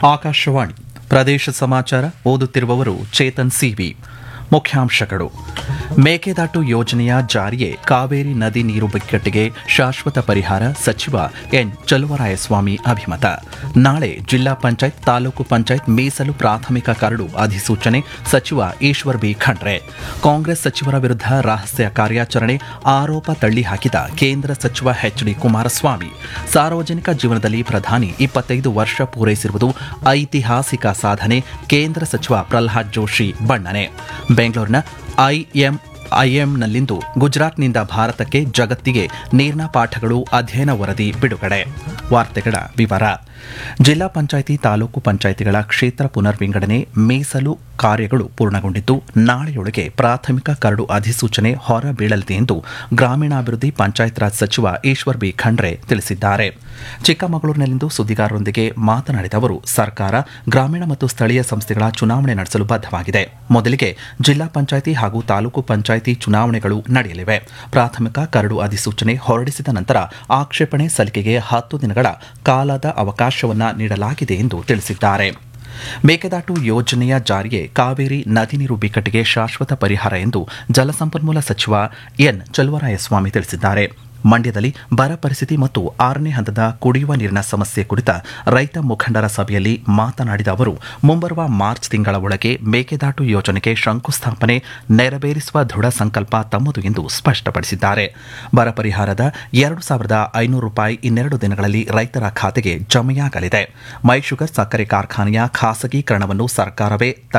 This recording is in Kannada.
ಆಕಾಶವಾಣಿ ಪ್ರದೇಶ ಸಮಾಚಾರ ಓದುತ್ತಿರುವವರು ಚೇತನ್ ಸಿವಿ ಮುಖ್ಯಾಂಶಗಳು ಮೇಕೆದಾಟು ಯೋಜನೆಯ ಜಾರಿಗೆ ಕಾವೇರಿ ನದಿ ನೀರು ಬಿಕ್ಕಟ್ಟಿಗೆ ಶಾಶ್ವತ ಪರಿಹಾರ ಸಚಿವ ಎನ್ ಚಲುವರಾಯಸ್ವಾಮಿ ಅಭಿಮತ ನಾಳೆ ಜಿಲ್ಲಾ ಪಂಚಾಯತ್ ತಾಲೂಕು ಪಂಚಾಯತ್ ಮೀಸಲು ಪ್ರಾಥಮಿಕ ಕರಡು ಅಧಿಸೂಚನೆ ಸಚಿವ ಈಶ್ವರ್ ಬಿ ಖಂಡ್ರೆ ಕಾಂಗ್ರೆಸ್ ಸಚಿವರ ವಿರುದ್ಧ ರಹಸ್ಯ ಕಾರ್ಯಾಚರಣೆ ಆರೋಪ ತಳ್ಳಿಹಾಕಿದ ಕೇಂದ್ರ ಸಚಿವ ಎಚ್ ಡಿ ಕುಮಾರಸ್ವಾಮಿ ಸಾರ್ವಜನಿಕ ಜೀವನದಲ್ಲಿ ಪ್ರಧಾನಿ ಇಪ್ಪತ್ತೈದು ವರ್ಷ ಪೂರೈಸಿರುವುದು ಐತಿಹಾಸಿಕ ಸಾಧನೆ ಕೇಂದ್ರ ಸಚಿವ ಪ್ರಲ್ಹಾದ್ ಜೋಶಿ ಬಣ್ಣನೆ ಬೆಂಗಳೂರಿನ ಐಎಂ ಐಎಂನಲ್ಲಿಂದು ಗುಜರಾತ್ನಿಂದ ಭಾರತಕ್ಕೆ ಜಗತ್ತಿಗೆ ನೀರಿನ ಪಾಠಗಳು ಅಧ್ಯಯನ ವರದಿ ಬಿಡುಗಡೆ ವಾರ್ತೆಗಳ ವಿವರ ಜಿಲ್ಲಾ ಪಂಚಾಯಿತಿ ತಾಲೂಕು ಪಂಚಾಯಿತಿಗಳ ಕ್ಷೇತ್ರ ಪುನರ್ವಿಂಗಡಣೆ ಮೀಸಲು ಕಾರ್ಯಗಳು ಪೂರ್ಣಗೊಂಡಿದ್ದು ನಾಳೆಯೊಳಗೆ ಪ್ರಾಥಮಿಕ ಕರಡು ಅಧಿಸೂಚನೆ ಹೊರಬೀಳಲಿದೆ ಎಂದು ಗ್ರಾಮೀಣಾಭಿವೃದ್ಧಿ ಪಂಚಾಯತ್ ರಾಜ್ ಸಚಿವ ಈಶ್ವರ್ ಬಿ ಖಂಡ್ರೆ ತಿಳಿಸಿದ್ದಾರೆ ಚಿಕ್ಕಮಗಳೂರಿನಲ್ಲಿಂದು ಸುದ್ದಿಗಾರರೊಂದಿಗೆ ಮಾತನಾಡಿದ ಅವರು ಸರ್ಕಾರ ಗ್ರಾಮೀಣ ಮತ್ತು ಸ್ಥಳೀಯ ಸಂಸ್ಥೆಗಳ ಚುನಾವಣೆ ನಡೆಸಲು ಬದ್ಧವಾಗಿದೆ ಮೊದಲಿಗೆ ಜಿಲ್ಲಾ ಪಂಚಾಯಿತಿ ಹಾಗೂ ತಾಲೂಕು ಪಂಚಾಯಿತಿ ಚುನಾವಣೆಗಳು ನಡೆಯಲಿವೆ ಪ್ರಾಥಮಿಕ ಕರಡು ಅಧಿಸೂಚನೆ ಹೊರಡಿಸಿದ ನಂತರ ಆಕ್ಷೇಪಣೆ ಸಲ್ಲಿಕೆಗೆ ಹತ್ತು ದಿನಗಳ ಕಾಲದ ಅವಕಾಶವನ್ನ ನೀಡಲಾಗಿದೆ ಎಂದು ತಿಳಿಸಿದ್ದಾರೆ ಮೇಕೆದಾಟು ಯೋಜನೆಯ ಜಾರಿಗೆ ಕಾವೇರಿ ನದಿ ನೀರು ಬಿಕ್ಕಟ್ಟಿಗೆ ಶಾಶ್ವತ ಪರಿಹಾರ ಎಂದು ಜಲಸಂಪನ್ಮೂಲ ಸಚಿವ ಎನ್ ಚಲುವರಾಯಸ್ವಾಮಿ ತಿಳಿಸಿದ್ದಾರೆ ಮಂಡ್ಯದಲ್ಲಿ ಬರ ಪರಿಸ್ಥಿತಿ ಮತ್ತು ಆರನೇ ಹಂತದ ಕುಡಿಯುವ ನೀರಿನ ಸಮಸ್ಯೆ ಕುರಿತ ರೈತ ಮುಖಂಡರ ಸಭೆಯಲ್ಲಿ ಮಾತನಾಡಿದ ಅವರು ಮುಂಬರುವ ಮಾರ್ಚ್ ತಿಂಗಳ ಒಳಗೆ ಮೇಕೆದಾಟು ಯೋಜನೆಗೆ ಶಂಕುಸ್ಥಾಪನೆ ನೆರವೇರಿಸುವ ದೃಢ ಸಂಕಲ್ಪ ತಮ್ಮದು ಎಂದು ಸ್ಪಷ್ಟಪಡಿಸಿದ್ದಾರೆ ಬರ ಪರಿಹಾರದ ಎರಡು ಸಾವಿರದ ಐನೂರು ರೂಪಾಯಿ ಇನ್ನೆರಡು ದಿನಗಳಲ್ಲಿ ರೈತರ ಖಾತೆಗೆ ಜಮೆಯಾಗಲಿದೆ ಮೈ ಶುಗರ್ ಸಕ್ಕರೆ ಕಾರ್ಖಾನೆಯ ಖಾಸಗೀಕರಣವನ್ನು ಸರ್ಕಾರವೇ